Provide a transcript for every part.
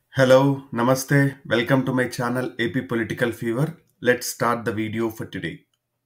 Hello, Namaste. Welcome to my channel AP Political Fever. Let's start the video for today.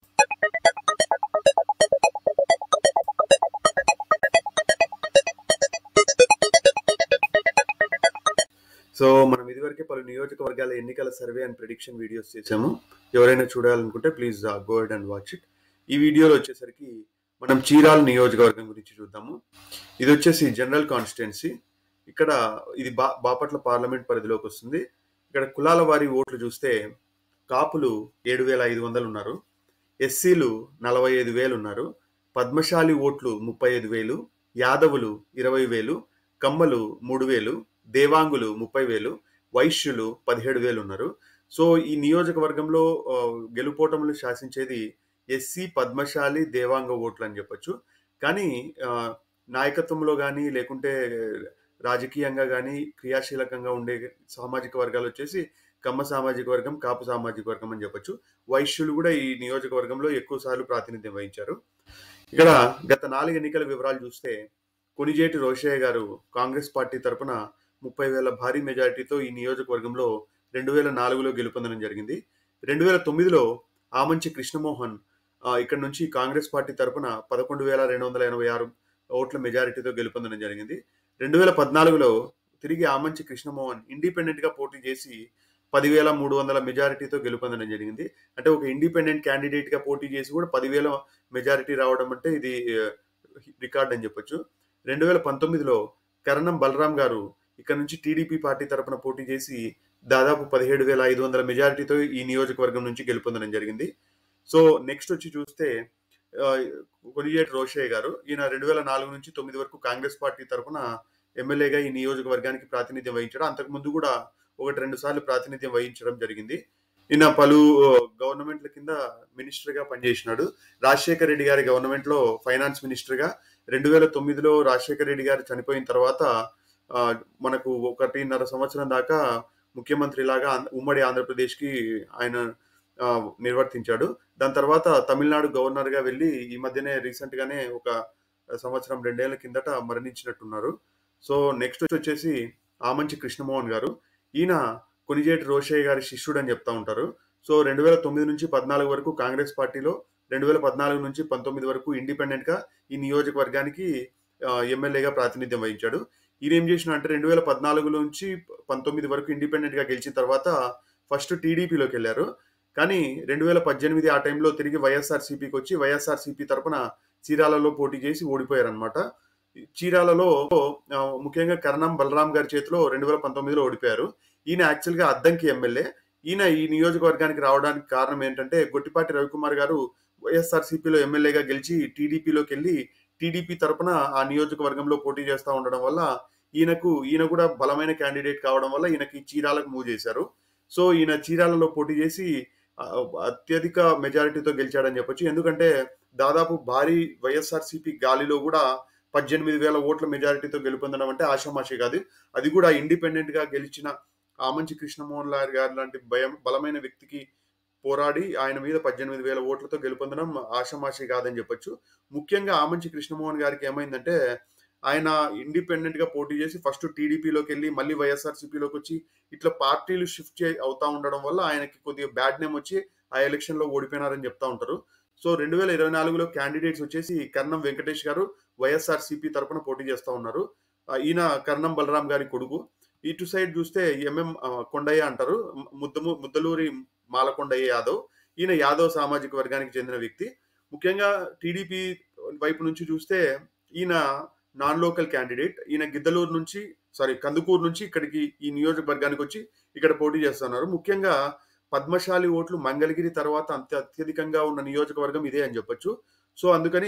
So మనం ఇదివరకే పలు నియోజకవర్గాల ఎన్నికల survey and prediction videos చేసాము ఎవరైనా చూడాలనుకుంటే please go ahead and watch it ఈ వీడియోలో వచ్చేసరికి మనం చీరాల నియోజకవర్గం గురించి చూద్దాము ఇది వచ్చేసి జనరల్ కాన్స్టిట్యున్సీ ఇక్కడ ఇది బా బాపట్ల పార్లమెంట్ పరిధిలోకి వస్తుంది ఇక్కడ కులాల వారి ఓట్లు చూస్తే కాపులు ఏడు వేల ఐదు వందలు ఉన్నారు ఎస్సీలు నలభై ఐదు వేలు ఉన్నారు పద్మశాలి ఓట్లు ముప్పై ఐదు వేలు యాదవులు ఇరవై వేలు కమ్మలు మూడు వేలు దేవాంగులు ముప్పై వేలు వైశ్యులు పదిహేడు వేలు ఉన్నారు సో ఈ నియోజకవర్గంలో ఆ, గెలుపోటములు శాసించేది ఎస్సీ పద్మశాలి దేవాంగ ఓట్లు అని చెప్పొచ్చు కానీ ఆ, నాయకత్వంలో కానీ లేకుంటే రాజకీయంగా కానీ క్రియాశీలకంగా ఉండే సామాజిక వర్గాలు వచ్చేసి కమ్మ సామాజిక వర్గం కాపు సామాజిక వర్గం అని చెప్పొచ్చు వైశ్యులు కూడా ఈ నియోజకవర్గంలో ఎక్కువ సార్లు ప్రాతినిధ్యం వహించారు ఇక్కడ గత నాలుగు ఎన్నికల వివరాలు చూస్తే కొనిజేటి రోషయ్య గారు కాంగ్రెస్ పార్టీ తరపున ముప్పై వేల భారీ మెజారిటీతో ఈ నియోజకవర్గంలో రెండు వేల నాలుగులో గెలుపొందడం జరిగింది రెండు వేల తొమ్మిదిలో ఆమంచి కృష్ణమోహన్ ఆ, ఇక్కడ నుంచి కాంగ్రెస్ పార్టీ తరపున పదకొండు వేల రెండు వందల ఎనభై ఆరు ఓట్ల మెజారిటీతో గెలుపొందడం జరిగింది రెండు వేల పద్నాలుగులో తిరిగి ఆమంచి కృష్ణమోహన్ ఇండిపెండెంట్ గా పోటీ చేసి పదివేల మూడు వందల మెజారిటీతో గెలుపొందడం జరిగింది అంటే ఒక ఇండిపెండెంట్ క్యాండిడేట్ గా పోటీ చేసి కూడా పదివేల మెజారిటీ రావడం అంటే ఇది రికార్డ్ అని చెప్పొచ్చు రెండు వేల పంతొమ్మిదిలో కరణం బలరాం గారు ఇక్కడ నుంచి టీడీపీ పార్టీ తరపున పోటీ చేసి దాదాపు పదిహేడు వేల ఐదు వందల మెజారిటీతో ఈ నియోజకవర్గం నుంచి గెలుపొందడం జరిగింది సో నెక్స్ట్ వచ్చి చూస్తే ఆ, కొనిజేటి రోషయ్య గారు ఈయన రెండు వేల నాలుగు నుంచి తొమ్మిది వరకు కాంగ్రెస్ పార్టీ తరపున ఎమ్మెల్యేగా ఈ నియోజకవర్గానికి ప్రాతినిధ్యం వహించడం అంతకు ముందు కూడా ఒకటి రెండు సార్లు ప్రాతినిధ్యం వహించడం జరిగింది ఈయన పలు గవర్నమెంట్ల కింద మినిస్టర్ గా పనిచేసినాడు రాజశేఖర రెడ్డి గారి గవర్నమెంట్ లో ఫైనాన్స్ మినిస్టర్ గా రెండు వేల తొమ్మిదిలో రాజశేఖర రెడ్డి గారు చనిపోయిన తర్వాత ఆ, మనకు ఒకటిన్నర సంవత్సరం దాకా ముఖ్యమంత్రి లాగా ఆంధ్ర- ఉమ్మడి ఆంధ్రప్రదేశ్ కి ఆయన ఆ, నిర్వర్తించాడు దాని తర్వాత తమిళనాడు గవర్నర్ గా వెళ్ళి ఈ మధ్యనే రీసెంట్ గానే ఒక సంవత్సరం రెండేళ్ల కిందట మరణించినట్టున్నారు సో నెక్స్ట్ వచ్చేసి ఆమంచి కృష్ణమోహన్ గారు ఈయన కొనిజేటి రోషయ్య గారి శిష్యుడు అని చెప్తా ఉంటారు సో రెండు వేల తొమ్మిది నుంచి పద్నాలుగు వరకు కాంగ్రెస్ పార్టీలో రెండు వేల పద్నాలుగు నుంచి పంతొమ్మిది వరకు ఇండిపెండెంట్ గా ఈ నియోజకవర్గానికి ఆ, ఎమ్మెల్యేగా ప్రాతినిధ్యం వహించాడు ఈయన ఏం చేసిన అంటే రెండు వేల పద్నాలుగు నుంచి పంతొమ్మిది వరకు ఇండిపెండెంట్ గా గెలిచిన తర్వాత ఫస్ట్ టీడీపీలోకి వెళ్ళారు కానీ రెండు వేల పద్దెనిమిది ఆ టైంలో తిరిగి వైఎస్ఆర్ సిపికి వచ్చి వైఎస్ఆర్ సిపి తరపున చీరాలలో పోటీ చేసి ఓడిపోయారనమాట చీరాలలో ఆ, ముఖ్యంగా కరణం బలరాం గారి చేతిలో రెండు వేల పంతొమ్మిదిలో ఓడిపోయారు ఈయన యాక్చువల్ గా అద్దంకి ఎమ్మెల్యే ఈయన ఈ నియోజకవర్గానికి రావడానికి కారణం ఏంటంటే గొట్టిపాటి రవికుమార్ గారు వైఎస్ఆర్ సిపిలో ఎమ్మెల్యేగా గెలిచి టీడీపీలోకి వెళ్ళి టీడీపీ తరపున ఆ నియోజకవర్గంలో పోటీ చేస్తూ ఉండడం వల్ల ఈయనకు ఈయన కూడా బలమైన క్యాండిడేట్ కావడం వల్ల ఈయనకి చీరాలకు మూవ్ చేశారు సో ఈయన చీరాలలో పోటీ చేసి ఆ, అత్యధిక మెజారిటీతో గెలిచాడని చెప్పొచ్చు ఎందుకంటే దాదాపు భారీ వైఎస్ఆర్సీపీ గాలిలో కూడా పద్దెనిమిది వేల ఓట్ల మెజారిటీతో గెలుపొందడం అంటే ఆషామాషి కాదు అది కూడా ఇండిపెండెంట్ గా గెలిచిన ఆమంచి కృష్ణమోహన్ లాల్ గారు లాంటి భయం బలమైన వ్యక్తికి పోరాడి ఆయన మీద పద్దెనిమిది వేల ఓట్లతో గెలుపొందడం ఆషామాషి కాదని చెప్పొచ్చు ముఖ్యంగా ఆమంచి కృష్ణమోహన్ గారికి ఏమైందంటే ఆయన ఇండిపెండెంట్ గా పోటీ చేసి ఫస్ట్ టీడీపీలోకి వెళ్ళి మళ్ళీ వైఎస్ఆర్సీపీలోకి వచ్చి ఇట్లా పార్టీలు షిఫ్ట్ చే అవుతా ఉండడం వల్ల ఆయనకి కొద్దిగా బ్యాడ్ నేమ్ వచ్చి ఆ ఎలక్షన్ లో ఓడిపోయినారని చెప్తా ఉంటారు సో రెండు వేల ఇరవై నాలుగులో క్యాండిడేట్స్ వచ్చేసి కర్ణం వెంకటేష్ గారు వైఎస్ఆర్ సిపి తరపున పోటీ చేస్తా ఉన్నారు ఆ, ఈయన కర్ణం బలరాం గారి కొడుకు ఇటు సైడ్ చూస్తే ఎంఎం ఆ, కొండయ్య అంటారు ముద్దము ముద్దలూరి మాలకొండయ్య యాదవ్ ఈయన యాదవ్ సామాజిక వర్గానికి చెందిన వ్యక్తి ముఖ్యంగా టీడీపీ వైపు నుంచి చూస్తే ఈయన నాన్ లోకల్ క్యాండిడేట్ ఈయన గిద్దలూరు నుంచి సారీ కందుకూరు నుంచి ఇక్కడికి ఈ నియోజకవర్గానికి వచ్చి ఇక్కడ పోటీ చేస్తున్నారు ముఖ్యంగా పద్మశాలి ఓట్లు మంగళగిరి తర్వాత అంత అత్యధికంగా ఉన్న నియోజకవర్గం ఇదే అని చెప్పొచ్చు సో అందుకని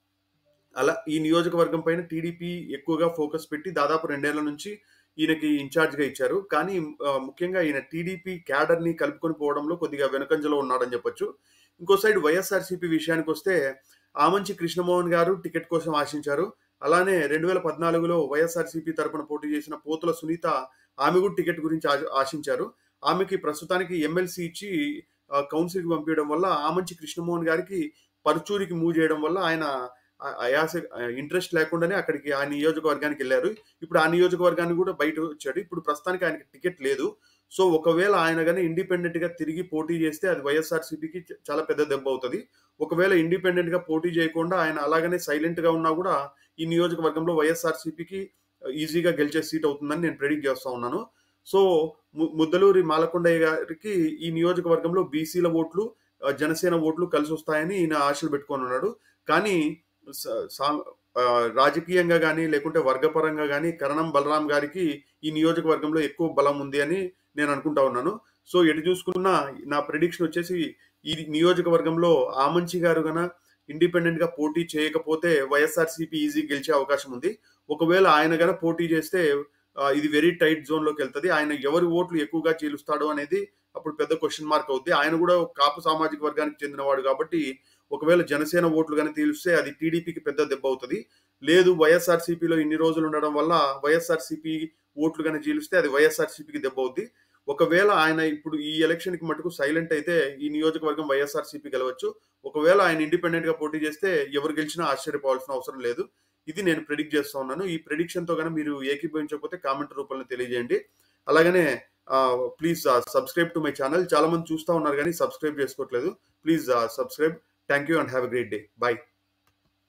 అలా ఈ నియోజకవర్గం పైన టీడీపీ ఎక్కువగా ఫోకస్ పెట్టి దాదాపు రెండేళ్ల నుంచి ఈయనకి ఇన్ఛార్జ్ గా ఇచ్చారు కానీ ఆ, ముఖ్యంగా ఈయన టీడీపీ క్యాడర్ ని కలుపుకొని పోవడంలో కొద్దిగా వెనుకంజలో ఉన్నాడని చెప్పొచ్చు ఇంకో సైడ్ వైఎస్ఆర్సీపీ విషయానికి వస్తే ఆమంచి కృష్ణమోహన్ గారు టికెట్ కోసం ఆశించారు అలానే రెండు వేల పద్నాలుగులో వైఎస్ఆర్సీపీ తరపున పోటీ చేసిన పోతుల సునీత ఆమె కూడా టికెట్ గురించి ఆశ- ఆశించారు ఆమెకి ప్రస్తుతానికి ఎమ్మెల్సీ ఇచ్చి కౌన్సిల్కి పంపించడం వల్ల ఆమంచి కృష్ణమోహన్ గారికి పరుచూరికి మూవ్ చేయడం వల్ల ఆయన ఆ- అయాస ఇంట్రెస్ట్ లేకుండానే అక్కడికి ఆ నియోజకవర్గానికి వెళ్ళారు ఇప్పుడు ఆ నియోజకవర్గాన్ని కూడా బయట వచ్చాడు ఇప్పుడు ప్రస్తుతానికి ఆయనకి టికెట్ లేదు సో ఒకవేళ ఆయన కానీ ఇండిపెండెంట్ గా తిరిగి పోటీ చేస్తే అది వైఎస్ఆర్సీపీకి చాలా పెద్ద దెబ్బ అవుతుంది ఒకవేళ ఇండిపెండెంట్ గా పోటీ చేయకుండా ఆయన అలాగనే సైలెంట్ గా ఉన్నా కూడా ఈ నియోజకవర్గంలో వైఎస్ఆర్సీపీకి ఈజీగా గెలిచే సీట్ అవుతుందని నేను ప్రెడిక్ట్ చేస్తా ఉన్నాను సో ము- ముద్దలూరి మాలకొండయ్య గారికి ఈ నియోజకవర్గంలో బీసీల ఓట్లు ఆ, జనసేన ఓట్లు కలిసి వస్తాయని ఈయన ఆశలు పెట్టుకొని ఉన్నాడు కానీ స- సా- ఆ, రాజకీయంగా కానీ లేకుంటే వర్గపరంగా కానీ కరణం బలరాం గారికి ఈ నియోజకవర్గంలో ఎక్కువ బలం ఉంది అని నేను అనుకుంటా ఉన్నాను సో ఎటు చూసుకున్నా నా ప్రిడిక్షన్ వచ్చేసి ఈ నియోజకవర్గంలో ఆమంచి గారు గన ఇండిపెండెంట్ గా పోటీ చేయకపోతే వైఎస్ఆర్సీపీ ఈజీ గెలిచే అవకాశం ఉంది ఒకవేళ ఆయన గన పోటీ చేస్తే ఆ, ఇది వెరీ టైట్ జోన్ లోకి వెళ్తుంది ఆయన ఎవరి ఓట్లు ఎక్కువగా చీలుస్తాడు అనేది అప్పుడు పెద్ద క్వశ్చన్ మార్క్ అవుద్ది ఆయన కూడా ఒక కాపు సామాజిక వర్గానికి చెందినవాడు కాబట్టి ఒకవేళ జనసేన ఓట్లు కానీ తీలిస్తే అది టీడీపీకి పెద్ద దెబ్బ అవుతుంది లేదు వైఎస్ఆర్సీపీలో ఇన్ని రోజులు ఉండడం వల్ల వైఎస్ఆర్సీపీ ఓట్లు కానీ చీలిస్తే అది వైఎస్ఆర్సీపీకి దెబ్బ అవుద్ది ఒకవేళ ఆయన ఇప్పుడు ఈ ఎలక్షన్ కి మటుకు సైలెంట్ అయితే ఈ నియోజకవర్గం వైఎస్ఆర్సీపీ గెలవచ్చు ఒకవేళ ఆయన ఇండిపెండెంట్ గా పోటీ చేస్తే ఎవరు గెలిచినా ఆశ్చర్యపోవాల్సిన అవసరం లేదు ఇది నేను ప్రిడిక్ట్ చేస్తా ఉన్నాను ఈ ప్రిడిక్షన్ తో కనుక మీరు ఏకీభవించకపోతే కామెంట్ రూపంలో తెలియజేయండి అలాగనే please subscribe to my channel చాలా మంది చూస్తూ ఉన్నారు కానీ సబ్స్క్రైబ్ చేసుకోవట్లేదు please subscribe thank you and have a great day bye